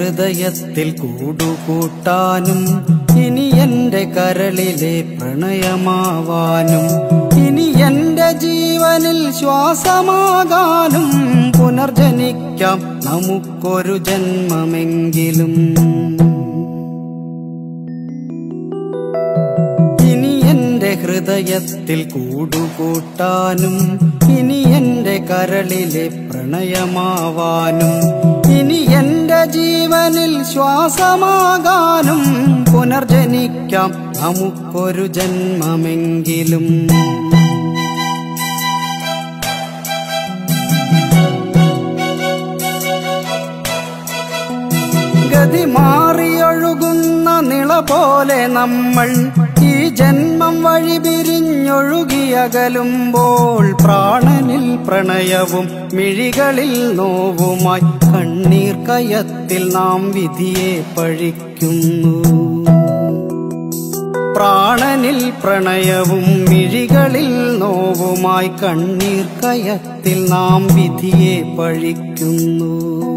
ഹൃദയത്തിൽ കൂടുകൂട്ടാനും ഇനി എന്റെ കരളിലെ പ്രണയമാവാനും ഇനി എന്റെ ജീവനിൽ ശ്വാസമാകാനും പുനർജനിക്കാം നമുക്കൊരു ജന്മമെങ്കിലും ഇനി എന്റെ ഹൃദയത്തിൽ കൂടുകൂട്ടാനും ഇനി എന്റെ കരളിലെ പ്രണയമാവാനും ഇനി എന്റെ ജീവനിൽ ശ്വാസമാകാനും പുനർജനിക്കാം നമുക്കൊരു ജന്മമെങ്കിലും ഗതി മാറിയൊഴുകുന്ന നിള പോലെ നമ്മൾ ഈ ജന്മം വഴി പിരിഞ്ഞൊഴുകിയകലുമ്പോൾ പ്രാണനിൽ പ്രണയവും മിഴികളിൽ നോവുമായി കണ്ണീർ കയത്തിൽ നാം വിധിയെ പഴിക്കുന്നു പ്രാണനിൽ പ്രണയവും മിഴികളിൽ നോവുമായി കണ്ണീർ കയത്തിൽ നാം വിധിയെ പഴിക്കുന്നു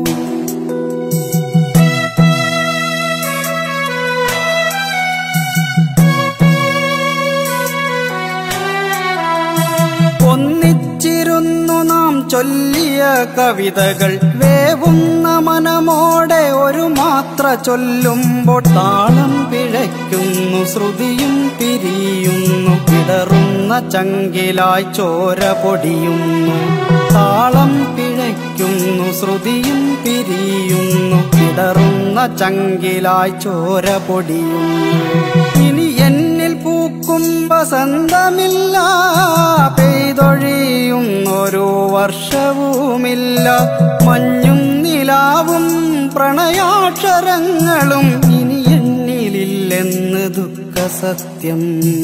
ഒന്നിച്ചിരുന്നു നാം ചൊല്ലിയ കവിതകൾ വേവുന്ന മനമോടെ ഒരു മാത്ര ചൊല്ലുമ്പോൾ താളം പിഴയ്ക്കുന്നു ശ്രുതിയും പിരിയുന്നു പിടറുന്ന ചങ്കിലായി ചോര പൊടിയുന്നു താളം പിഴയ്ക്കുന്നു ശ്രുതിയും പിരിയുന്നു പിടറുന്ന ചങ്കിലായി ചോര പൊടിയുന്നു ഇനി എന്നിൽ പൂക്കും വസന്തമില്ല പെയ്തൊഴിയുന്നൊരു വർഷവുമില്ല മഞ്ഞും നിലാവും പ്രണയാക്ഷരങ്ങളും ഇനി എന്നിലില്ലെന്ന് ദുഃഖ സത്യം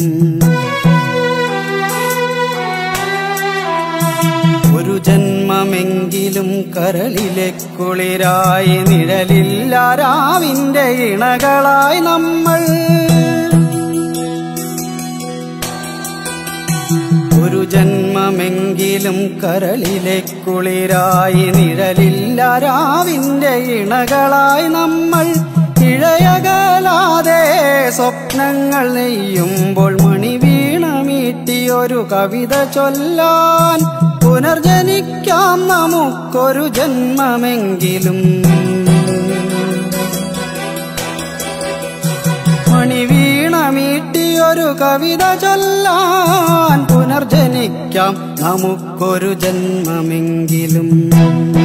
ഒരു ജന്മമെങ്കിലും കരളിലെ കുളിരായി നിഴലില്ല രാവിന്റെ ഇണകളായി നമ്മൾ ഒരു ജന്മമെങ്കിലും കരളിലെ കുളിരായി നിഴലില്ല രാവിന്റെ ഇണകളായി നമ്മൾ ഇഴയകലാതെ സ്വപ്നങ്ങൾ നെയ്യുമ്പോൾ മണി വീണമീട്ടിയൊരു കവിത ചൊല്ലാൻ പുനർജനിക്കാം നമുക്കൊരു ജന്മമെങ്കിലും മണി വീണമീട്ടിയൊരു കവിത ചൊല്ലാൻ പുനർജനിക്കാം നമുക്കൊരു ജന്മമെങ്കിലും